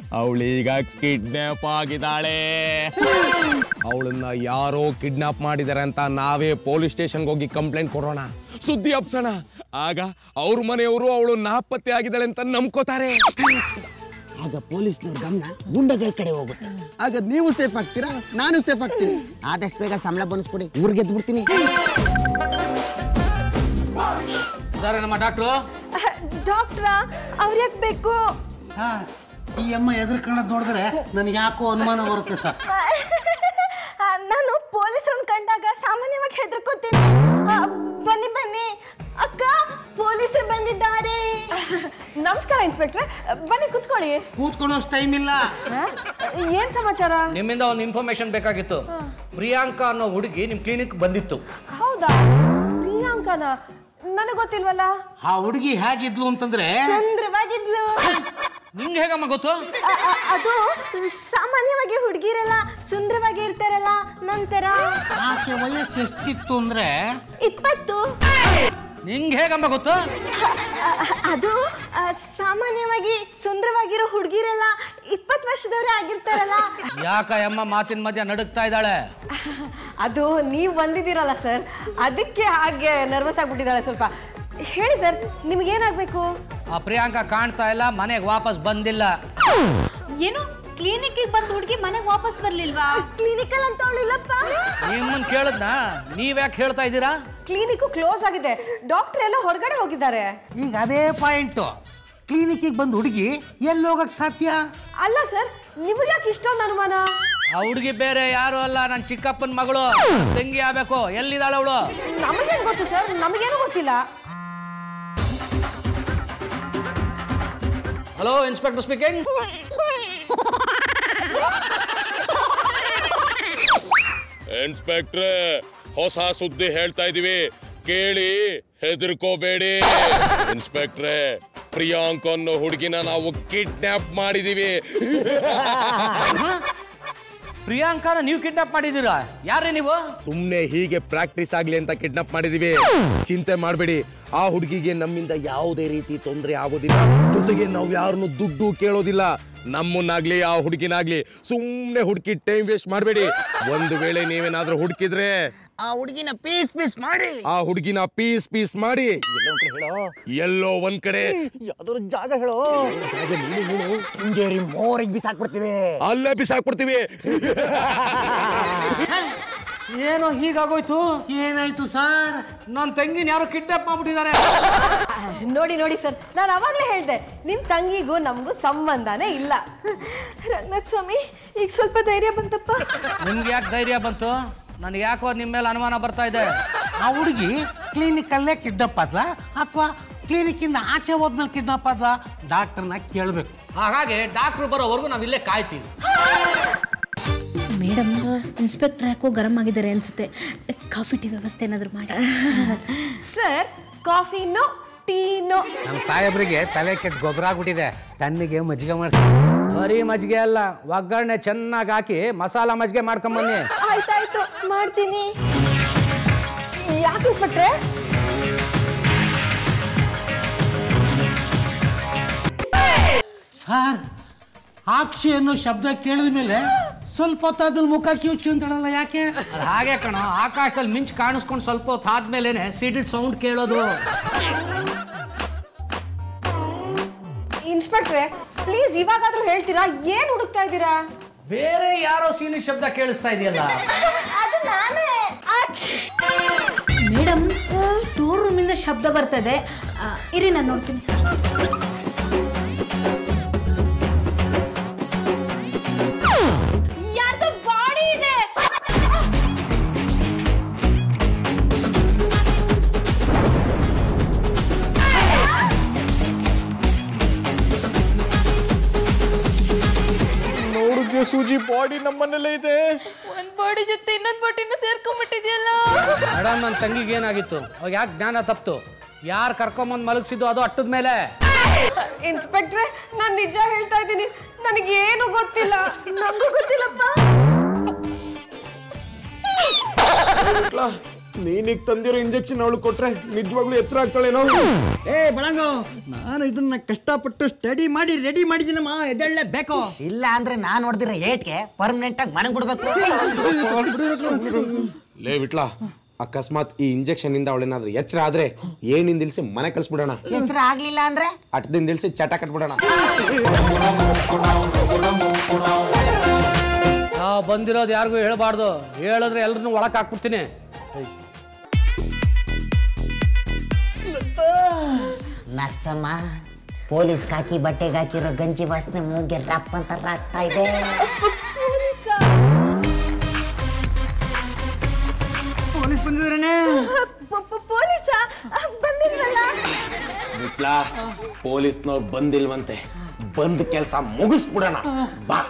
ಅವಳೀಗ ಕಿಡ್ನಾಪ್ ಆಗಿದ್ದಾಳೆ ಅವಳನ್ನ ಯಾರೋ ಕಿಡ್ನಾಪ್ ಮಾಡಿದ್ದಾರೆ ಅಂತ ನಾವೇ ಪೊಲೀಸ್ ಸ್ಟೇಷನ್ಗೆ ಹೋಗಿ ಕಂಪ್ಲೇಂಟ್ ಕೊಡೋಣ ಸುದ್ದಿ ಹಬ್ಸೋಣ ಆಗ ಅವ್ರ ಮನೆಯವರು ಅವಳು ನಾಪತ್ತೆ ಆಗಿದ್ದಾಳೆ ಅಂತ ನಂಬ್ಕೋತಾರೆ ಆಗ ಪೊಲೀಸ್ನವ್ರ ಗಮನ ಗುಂಡಗಳ ಕಡೆ ಹೋಗುತ್ತೆ ಆಗ ನೀವು ಸೇಫ್ ಆಗ್ತೀರಾ ನಾನು ಸೇಫ್ ಆಗ್ತೀನಿ ಆದಷ್ಟು ಬೇಗ ಸಂಬಳ ಬನ್ಸ್ಕೊಡಿ ಊರಿಗೆ ಬಿಡ್ತೀನಿ ನಮ್ಮ ಡಾಕ್ಟ್ರು ಡಾಕ್ಟ್ರ ಅವ್ರು ಯಾಕೆ ಬೇಕು ಈ ಅಮ್ಮ ಎದುರ್ಕೊಳ್ಳೋದು ನೋಡಿದ್ರೆ ನನಗೆ ಯಾಕೋ ಅನುಮಾನ ಬರುತ್ತೆ ಸರ್ ಆ, ನಾನು ಪೊಲೀಸರನ್ನ ಕಂಡಾಗ ಸಾಮಾನ್ಯವಾಗಿ ಹೆದರ್ಕೋತೀನಿ ಆ, ಬನ್ನಿ ಬನ್ನಿ ಅಕ್ಕ ಪೊಲೀಸರು ಬಂದಿದ್ದಾರೆ ನಮಸ್ಕಾರ ಇನ್ಸ್ಪೆಕ್ಟ್ರೆ ಬನ್ನಿ ಕುತ್ಕೊಳ್ಳಿ ಕೂತ್ಕೊಳ್ಳೋಷ್ಟು ಟೈಮ್ ಇಲ್ಲ ಏನ್ ಸಮಾಚಾರ ನಿಮ್ಮಿಂದ ಒಂದು ಇನ್ಫಾರ್ಮೇಶನ್ ಬೇಕಾಗಿತ್ತು ಪ್ರಿಯಾಂಕಾ ಅನ್ನೋ ಹುಡುಗಿ ನಿಮ್ ಕ್ಲಿನಿಕ್ ಬಂದಿತ್ತು ಹೌದಾ ಪ್ರಿಯಾಂಕನ ನನಗೆ ಗೊತ್ತಿಲ್ವಲ್ಲ ಆ ಹುಡುಗಿ ಹೇಗಿದ್ಲು ಅಂತಂದ್ರೆ ಚಂದ್ರವಾಗಿದ್ಲು ನಿಂಗೆ ಹೇಗಮ್ಮ ಗೊತ್ತು ಆ, ಆ, ಅದು ಸಾಮಾನ್ಯವಾಗಿ ಹುಡುಗಿರೆಲ್ಲ ಸುಂದರವಾಗಿ ಇರ್ತಾರಲ್ಲ ನಂತರ ಆಕೆ ವಯಸ್ಸು ಎಷ್ಟಿತ್ತು ಅಂದ್ರೆ ಇಪ್ಪತ್ತು ನಿಂಗೆ ಹೇಗಮ್ಮ ಗೊತ್ತು ಆ, ಅದು ಆ, ಸಾಮಾನ್ಯವಾಗಿ ಸುಂದರವಾಗಿರೋ ಹುಡುಗಿರೆಲ್ಲ ಇಪ್ಪತ್ತು ವರ್ಷದವರೇ ಆಗಿರ್ತಾರಲ್ಲ ಯಾಕ ಅಮ್ಮ ಮಾತಿನ ಮಧ್ಯ ನಡುಗ್ತಾ ಇದ್ದಾಳೆ ಅದು ನೀವು ಬಂದಿದ್ದೀರಲ್ಲ ಸರ್ ಅದಕ್ಕೆ ಹಾಗೆ ನರ್ವಸ್ ಆಗ್ಬಿಟ್ಟಿದ್ದಾಳೆ ಸ್ವಲ್ಪ ಹೇಳಿ ಸರ್ ನಿಮ್ಗೇನಾಗಬೇಕು ಆ ಪ್ರಿಯಾಂಕಾ ಕಾಣ್ತಾ ಇಲ್ಲ ಮನೆಗೆ ವಾಪಸ್ ಬಂದಿಲ್ಲ ಏನು ಕ್ಲಿನಿಕ್ಗೆ ಬಂದು ಹುಡುಗಿ ಮನೆಗೆ ವಾಪಸ್ ಬರ್ಲಿಲ್ವಾ ಕ್ಲಿನಿಕಲ್ ಅಂತ ಅವಳಿಲ್ಲಪ್ಪ ನಿಮ್ಮನ್ ಕೇಳದ್ನ ನೀವ್ಯಾಕೆ ಹೇಳ್ತಾ ಇದ್ದೀರಾ ಕ್ಲಿನಿಕ್ ಕ್ಲೋಸ್ ಆಗಿದೆ ಡಾಕ್ಟರ್ ಎಲ್ಲ ಹೊರಗಡೆ ಹೋಗಿದ್ದಾರೆ ಈಗ ಅದೇ ಪಾಯಿಂಟು ಕ್ಲಿನಿಕ್ಕಿಗೆ ಬಂದು ಹುಡುಗಿ ಎಲ್ಲಿ ಹೋಗಕ್ ಸಾಧ್ಯ ಅಲ್ಲ ಸರ್ ನಿಮಗೆ ಯಾಕೆ ಇಷ್ಟೊಂದು ಅನುಮಾನ ಆ ಹುಡುಗಿ ಬೇರೆ ಯಾರು ಅಲ್ಲ ನನ್ನ ಚಿಕ್ಕಪ್ಪನ ಮಗಳು ತಂಗಿ ಆಗ್ಬೇಕು ಎಲ್ಲಿದ್ದಾಳೆ ಅವಳು ನಮಗೇನು ಗೊತ್ತು ಸರ್ ನಮಗೇನು ಗೊತ್ತಿಲ್ಲ ಹಲೋ ಇನ್ಸ್ಪೆಕ್ಟರ್ ಸ್ಪೀಕಿಂಗ್ ಇನ್ಸ್ಪೆಕ್ಟ್ರೆ ಹೊಸ ಸುದ್ದಿ ಹೇಳ್ತಾ ಇದೀವಿ ಕೇಳಿ ಹೆದರ್ಕೋಬೇಡಿ ಇನ್ಸ್ಪೆಕ್ಟ್ರೆ ಪ್ರಿಯಾಂಕ್ ಅನ್ನೋ ಹುಡುಗಿನ ನಾವು ಕಿಡ್ನಾಪ್ ಮಾಡಿದೀವಿ ಪ್ರಿಯಾಂಕಾನ ನೀವು ಕಿಡ್ನಾಪ್ ಮಾಡಿದ್ದೀರಾ ಯಾರೇ ನೀವು ಸುಮ್ನೆ ಹೀಗೆ ಪ್ರಾಕ್ಟೀಸ್ ಆಗ್ಲಿ ಅಂತ ಕಿಡ್ನಾಪ್ ಮಾಡಿದೀವಿ ಚಿಂತೆ ಮಾಡಬೇಡಿ ಆ ಹುಡುಗಿಗೆ ನಮ್ಮಿಂದ ಯಾವುದೇ ರೀತಿ ತೊಂದರೆ ಆಗೋದಿಲ್ಲ ಜೊತೆಗೆ ನಾವು ಯಾರನ್ನು ದುಡ್ಡು ಕೇಳೋದಿಲ್ಲ ನಮ್ಮನ್ನಾಗ್ಲಿ ಆ ಹುಡುಗಿನಾಗ್ಲಿ ಸುಮ್ನೆ ಹುಡುಕಿ ಟೈಮ್ ವೇಸ್ಟ್ ಮಾಡಬೇಡಿ ಒಂದು ವೇಳೆ ನೀವೇನಾದ್ರೂ ಹುಡುಕಿದ್ರೆ ಆ ಹುಡುಗಿನ ಪೀಸ್ ಪೀಸ್ ಮಾಡಿ ಆ ಹುಡುಗಿನ ಪೀಸ್ ಪೀಸ್ ಮಾಡಿ ಎಲ್ಲೋ ಒಂದ್ ಕಡೆ ಯಾವ್ದಾದ್ರು ಜಾಗ ಹೇಳೋ ಹಿಂಗೇರಿ ಮೋರಿಗೆ ಬಿಸಾಕ್ಬಿಡ್ತೀವಿ ಅಲ್ಲೇ ಬಿಸಾಕ್ಬಿಡ್ತೀವಿ ಏನೋ ಹೀಗಾಗೋಯ್ತು ಏನಾಯ್ತು ಸರ್ ನನ್ನ ತಂಗಿನ ಯಾರೋ ಕಿಡ್ನಾಪ್ ಮಾಡ್ಬಿಟ್ಟಿದ್ದಾರೆ ನೋಡಿ ನೋಡಿ ಸರ್ ನಾನು ಅವಾಗಲೇ ಹೇಳಿದೆ ನಿಮ್ಮ ತಂಗಿಗೂ ನಮಗೂ ಸಂಬಂಧನೇ ಇಲ್ಲ ರಂಗನಾಥ್ ಸ್ವಾಮಿ ಈಗ ಸ್ವಲ್ಪ ಧೈರ್ಯ ಬಂತಪ್ಪ ನಿಮ್ಗೆ ಯಾಕೆ ಧೈರ್ಯ ಬಂತು ನನಗೆ ಯಾಕೋ ನಿಮ್ಮ ಮೇಲೆ ಅನುಮಾನ ಬರ್ತಾ ಇದೆ ಆ ಹುಡುಗಿ ಕ್ಲಿನಿಕ್ ಅಲ್ಲೇ ಕಿಡ್ನಾಪ್ ಆದ್ಲಾ ಅಥವಾ ಕ್ಲಿನಿಕ್ ಇಂದ ಆಚೆ ಹೋದ್ಮೇಲೆ ಕಿಡ್ನಾಪ್ ಆದ್ಲಾ ಡಾಕ್ಟರ್ನ ಕೇಳಬೇಕು ಹಾಗಾಗಿ ಡಾಕ್ಟ್ರು ಬರೋವರೆಗೂ ನಾವು ಇಲ್ಲೇ ಕಾಯ್ತೀವಿ ಮೇಡಮ್ ಇನ್ಸ್ಪೆಕ್ಟರ್ ಯಾಕೋ ಗರಂ ಆಗಿದ್ದಾರೆ ಅನ್ಸುತ್ತೆ ಕಾಫಿ ಟೀ ವ್ಯವಸ್ಥೆ ಏನಾದರೂ ಮಾಡಿ ಸರ್ ಕಾಫಿನೋ ಟೀನೋ ನಮ್ಮ ಸಾಹೇಬ್ರಿಗೆ ತಲೆ ಕೆಟ್ಟ ಗೊಬ್ಬರ ಆಗ್ಬಿಟ್ಟಿದೆ ತನ್ನಿಗೆ ಮಜ್ಜಿಗೆ ಮಾಡಿಸಿ ಬರೀ ಮಜ್ಜಿಗೆ ಅಲ್ಲ ಒಗ್ಗರಣೆ ಚೆನ್ನಾಗಿ ಹಾಕಿ ಮಸಾಲ ಮಜ್ಜಿಗೆ ಮಾಡ್ಕೊಂಬನ್ನಿ ಆಯ್ತಾಯ್ತು ಮಾಡ್ತೀನಿ ಯಾಕೆ ಇನ್ಸ್ಪೆಕ್ಟ್ರೆ ಸರ್ ಆಕ್ಷಿ ಅನ್ನೋ ಶಬ್ದ ಕೇಳಿದ ಮೇಲೆ ಸ್ವಲ್ಪ ಹೊತ್ತಾದ್ಮೇಲೆ ಮುಖ ಕಿವುಚ್ಕೊಂತಾಳಲ್ಲ ಯಾಕೆ ಅದು ಹಾಗೆ ಕಣೋ ಆಕಾಶದಲ್ಲಿ ಮಿಂಚ್ ಕಾಣಿಸ್ಕೊಂಡು ಸ್ವಲ್ಪ ಹೊತ್ತು ಆದ್ಮೇಲೆನೆ ಸಿಡಿಲ್ ಸೌಂಡ್ ಕೇಳೋದು ಇನ್ಸ್ಪೆಕ್ಟ್ರೆ ಪ್ಲೀಸ್ ಇವಾಗಾದ್ರೂ ಹೇಳ್ತೀರಾ ಏನ್ ಹುಡುಕ್ತಾ ಇದ್ದೀರಾ ಬೇರೆ ಯಾರೋ ಸೀನಿಗೆ ಶಬ್ದ ಕೇಳಿಸ್ತಾ ಇದೆಯಲ್ಲ ಅದು ನಾನೇ ಮೇಡಮ್ ಸ್ಟೋರ್ ರೂಮಿಂದ ಶಬ್ದ ಬರ್ತದೆ ಆ, ಇರಿ ನಾನು ನೋಡ್ತೀನಿ ಯಾರ್ದೋ ಬಾಡಿ ಇದೆ ನೋಡಿದ್ರೆ ಸೂಜಿ ಬಾಡಿ ನಮ್ಮನೇಲೇ ಇದೆ ಒಂದ್ ಬಾಡಿ ಜೊತೆ ಇನ್ನೊಂದ್ ಬಾಡಿನ ಸೇರ್ಕೊಂಡ್ಬಿಟ್ಟಿದ್ಯಲ್ಲ ಮೇಡಮ್ ನನ್ನ ತಂಗಿಗೆ ಏನಾಗಿತ್ತು ಅವಾಗ ಯಾಕೆ ಜ್ಞಾನ ತಪ್ತು ಯಾರು ಕರ್ಕೊಂಬಂದು ಮಲಗಿಸಿದ್ದು ಅದು ಅಟ್ಟದ ಮೇಲೆ ಇನ್ಸ್ಪೆಕ್ಟ್ರೆ ನಾನು ನಿಜ ಹೇಳ್ತಾ ಇದ್ದೀನಿ ನನಗೇನು ಗೊತ್ತಿಲ್ಲ ನನಗೂ ಗೊತ್ತಿಲ್ಲಪ್ಪ ನೀನೀಗ ತಂದಿರೋ ಇಂಜೆಕ್ಷನ್ ಅವಳು ಕೊಟ್ರೆ ನಿಜವಾಗ್ಲೂ ಎತ್ತರ ಆಗ್ತಾಳೇನೋ ಏ ಬಳಂಗು ನಾನು ಇದನ್ನ ಕಷ್ಟಪಟ್ಟು ಸ್ಟಡಿ ಮಾಡಿ ರೆಡಿ ಮಾಡಿದ್ದೀನಮ್ಮ ಎದಳ್ಳೆ ಬೇಕೋ ಇಲ್ಲ ಅಂದ್ರೆ ನಾನು ಹೊಡೆದಿರೋ ಏಟ್ಗೆ ಪರ್ಮನೆಂಟ್ ಆಗಿ ಮನೆಗೆ ಬಿಡ್ಬೇಕು ಲೇ ಬಿಟ್ಲಾ ಅಕಸ್ಮಾತ್ ಈ ಇಂಜೆಕ್ಷನ್ ಇಂದ ಅವಳೇನಾದ್ರೂ ಎಚ್ಚರ ಆದ್ರೆ ಏನಿಂದ ಇಲ್ಸಿ ಮನೆ ಕಳ್ಸ್ಬಿಡೋಣ ಎಚ್ಚರ ಆಗ್ಲಿಲ್ಲ ಅಂದ್ರೆ ಅಟ್ಟದಿಂದ ಇಲ್ಸಿ ಚಟ ಕಟ್ಬಿಡೋಣ ನಾವು ಬಂದಿರೋದು ಯಾರಿಗೂ ಹೇಳ್ಬಾರ್ದು ಹೇಳಿದ್ರೆ ಎಲ್ರನ್ನೂ ಒಳಕ್ ಹಾಕ್ಬಿಡ್ತೀನಿ ನರ್ಸಮ್ಮ ಪೊಲೀಸ್ ಕಾಕಿ ಬಟ್ಟೆಗೆ ಹಾಕಿರೋ ಗಂಜಿ ವಾಸನೆ ಮೂಗ್ಗೆ ರಪ್ ಅಂತ ರಾಗ್ತಾ ಇದೆ ಪೊಲೀಸ್ ಬಂದಿದ್ದಾರನೇ ಪೊಲೀಸ ಬಂದಿಲ್ವಲ್ಲ ಬಿಟ್ಲಾ ಪೊಲೀಸ್ನವ್ರು ಬಂದಿಲ್ವಂತೆ ಬಂದ್ ಕೆಲಸ ಮುಗಿಸ್ಬಿಡೋಣ ಬಾ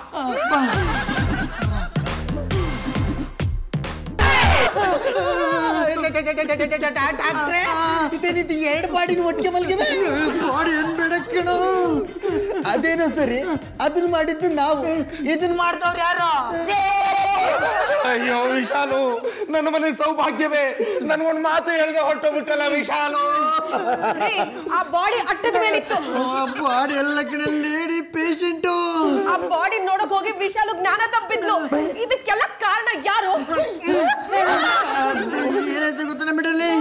ಇದೇನಿದು ಎರಡು ಬಾಡಿನ ಒಟ್ಟಿಗೆ ಮಲ್ಗಿದೆ ಬಾಡಿ ಏನ್ ಬೇಡ ಕಣೋ ಅದೇನೋ ಸರಿ ಅದನ್ನ ಮಾಡಿದ್ದು ನಾವು ಇದನ್ನ ಮಾಡ್ದವ್ರು ಯಾರು ಅಯ್ಯೋ ವಿಶಾಲು ನನ್ನ ಮನೆ ಸೌಭಾಗ್ಯವೇ ನನ್ಗೊಂದ್ ಮಾತು ಹೇಳ್ದೆ ಹೊಟ್ಟೋಗ್ಬಿಟ್ಟಲ್ಲ ವಿಶಾಲು ಆ ಬಾಡಿ ಅಟ್ಟದ ಮೇಲಿತ್ತು ಬಾಡಿ ಎಲ್ಲ ಕಡೆ ಲೇಡಿ ಪೇಷಂಟು ಆ ಬಾಡಿ ನೋಡಕ್ ಹೋಗಿ ವಿಶಾಲು ಜ್ಞಾನ ತಪ್ಪಿದ್ಲು ಇದಕ್ಕೆಲ್ಲ ಕಾರಣ ಯಾರು ಏನಾಯ್ತು ಗೊತ್ತಾನ ಬಿಡಲಿ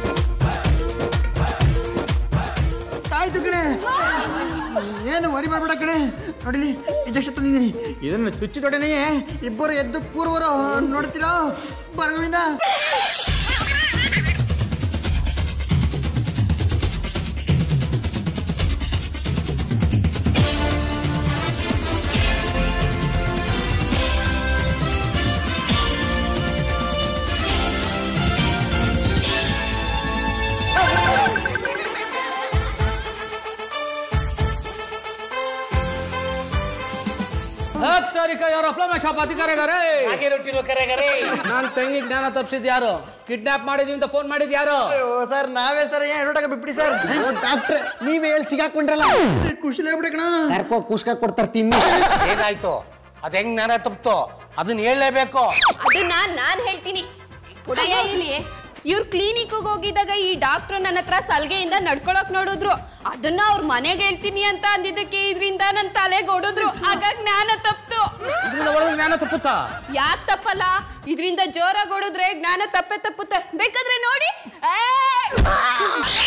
ಆಯ್ತು ಕಣೆ ಏನು ವರಿ ಮಾಡ್ಬೇಡ ಕಣೆ ನೋಡಿಲಿ ಇದಷ್ಟು ತಂದಿದ್ದೀನಿ ಇದನ್ನು ಚುಚ್ಚಿದೊಡನೆ ಇಬ್ಬರು ಎದ್ದು ಕೂರುವರು ನೋಡ್ತೀರಾ ಬರಗೋವಿಂದ ಹತ್ತರಿಕ ಯಾರು ಅಪ್ಲೈ ಶಾಪಾತಿ ಕರೆಗಾರೆ ನಾನ್ ತಂಗಿ ಜ್ಞಾನ ತಪ್ಪಿಸಿದ್ ಯಾರು ಕಿಡ್ನಾಪ್ ಮಾಡಿದ್ವಿ ಅಂತ ಫೋನ್ ಮಾಡಿದ್ ಯಾರು ಸರ್ ನಾವೇ ಸರ್ ಏನು ಹೊರಟಾಗ ಬಿಟ್ಬಿಡಿ ಸರ್ ಡಾಕ್ಟ್ರೆ ನೀವೇ ಹೇಳಿ ಸಿಗಾಕೊಂಡ್ರಲ್ಲ ಖುಷಿಲೇ ಬಿಡಕಣ ಕರ್ಕೋ ಕುಸ್ಕ ಕೊಡ್ತಾರೆ ತಿನ್ನಿ ಏನಾಯ್ತು ಅದ್ ಹೆಂಗ್ ಜ್ಞಾನ ತಪ್ಪಿತು ಅದನ್ನ ಹೇಳಲೇಬೇಕು ಅದನ್ನ ನಾನ್ ಹೇಳ್ತೀನಿ ಅಯ್ಯ ಇಲ್ಲಿ ಇವ್ರು ಕ್ಲಿನಿಕ್ ಹೋಗಿದ್ದಾಗ ಈ ಡಾಕ್ಟ್ರು ನನ್ನ ಹತ್ರ ಸಲ್ಗೆಯಿಂದ ನಡ್ಕೊಳಕ್ ನೋಡಿದ್ರು ಅದನ್ನ ಅವ್ರ ಮನೆಗೆ ಹೇಳ್ತೀನಿ ಅಂತ ಅಂದಿದ್ದಕ್ಕೆ ಇದರಿಂದ ನನ್ನ ತಲೆಗೆ ಹೊಡಿದ್ರು ಹಾಗಾಗಿ ಜ್ಞಾನ ತಪ್ತು ಇದ್ರಿಂದ ಒಳಗೆ ಜ್ಞಾನ ತಪ್ಪುತ್ತಾ ಯಾಕೆ ತಪ್ಪಲ್ಲ ಇದರಿಂದ ಜೋರಾಗಿ ಹೊಡಿದ್ರೆ ಜ್ಞಾನ ತಪ್ಪೆ ತಪ್ಪುತ್ತೆ ಬೇಕಾದ್ರೆ ನೋಡಿ ಏ!